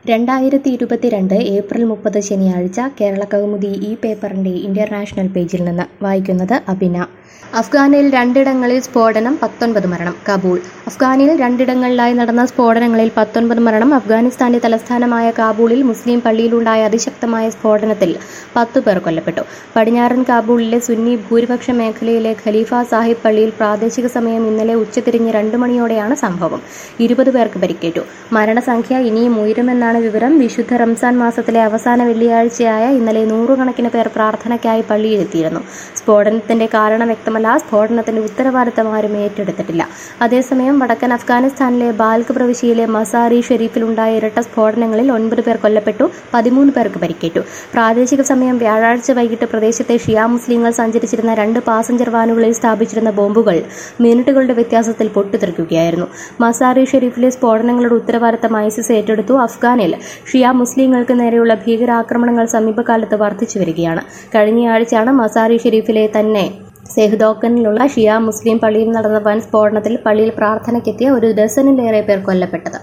രണ്ടായിരത്തി ഇരുപത്തിരണ്ട് ഏപ്രിൽ മുപ്പത് ശനിയാഴ്ച കേരള കൗമുദി ഈ പേപ്പറിന്റെ ഇന്റർനാഷണൽ പേജിൽ നിന്ന് വായിക്കുന്നത് അബിന അഫ്ഗാനിൽ രണ്ടിടങ്ങളിൽ സ്ഫോടനം പത്തൊൻപത് മരണം കാബൂൾ അഫ്ഗാനിൽ രണ്ടിടങ്ങളിലായി നടന്ന സ്ഫോടനങ്ങളിൽ പത്തൊൻപത് മരണം അഫ്ഗാനിസ്ഥാന്റെ തലസ്ഥാനമായ കാബൂളിൽ മുസ്ലിം പള്ളിയിലുണ്ടായ അതിശക്തമായ സ്ഫോടനത്തിൽ പത്തു പേർ കൊല്ലപ്പെട്ടു പടിഞ്ഞാറൻ കാബൂളിലെ സുന്നി ഭൂരിപക്ഷ മേഖലയിലെ ഖലീഫ സാഹിബ് പള്ളിയിൽ പ്രാദേശിക സമയം ഇന്നലെ ഉച്ചതിരിഞ്ഞ് രണ്ടു മണിയോടെയാണ് സംഭവം ഇരുപത് പേർക്ക് പരിക്കേറ്റു മരണസംഖ്യ ഇനിയും ഉയരുമെന്നാണ് വിവരം വിശുദ്ധ റംസാൻ മാസത്തിലെ അവസാന വെള്ളിയാഴ്ചയായ ഇന്നലെ നൂറുകണക്കിന് പേർ പ്രാർത്ഥനയ്ക്കായി പള്ളിയിലെത്തിയിരുന്നു സ്ഫോടനത്തിന്റെ കാരണം വ്യക്തമല്ല സ്ഫോടനത്തിന്റെ ഉത്തരവാദിത്തം ആരും ഏറ്റെടുത്തിട്ടില്ല അതേസമയം വടക്കൻ അഫ്ഗാനിസ്ഥാനിലെ ബാൽക്ക് പ്രവിശ്യയിലെ മസാരി ഷെരീഫിലുണ്ടായ ഇരട്ട സ്ഫോടനങ്ങളിൽ ഒൻപത് പേർ കൊല്ലപ്പെട്ടു പതിമൂന്ന് പേർക്ക് പരിക്കേറ്റു പ്രാദേശിക സമയം വ്യാഴാഴ്ച വൈകിട്ട് പ്രദേശത്തെ ഷിയ മുസ്ലിങ്ങൾ സഞ്ചരിച്ചിരുന്ന രണ്ട് പാസഞ്ചർ വാനുകളിൽ സ്ഥാപിച്ചിരുന്ന ബോംബുകൾ മിനിറ്റുകളുടെ വ്യത്യാസത്തിൽ പൊട്ടിത്തെറിക്കുകയായിരുന്നു മസാരി ഷെരീഫിലെ സ്ഫോടനങ്ങളുടെ ഉത്തരവാദിത്തം ഐസിസ് ഏറ്റെടുത്തു അഫ്ഗാനിൽ ഷിയ മുസ്ലിങ്ങൾക്ക് നേരെയുള്ള ഭീകരാക്രമണങ്ങൾ സമീപകാലത്ത് വർദ്ധിച്ചു വരികയാണ് കഴിഞ്ഞയാഴ്ചയാണ് മസാരി ഷെരീഫിലെ തന്നെ സെഹ്ദോക്കനിലുള്ള ഷിയ മുസ്ലിം പള്ളിയിൽ നടന്ന വൻ സ്ഫോടനത്തിൽ പള്ളിയിൽ പ്രാർത്ഥനയ്ക്കെത്തിയ ഒരു ഡസനിലേറെ പേർ കൊല്ലപ്പെട്ടത്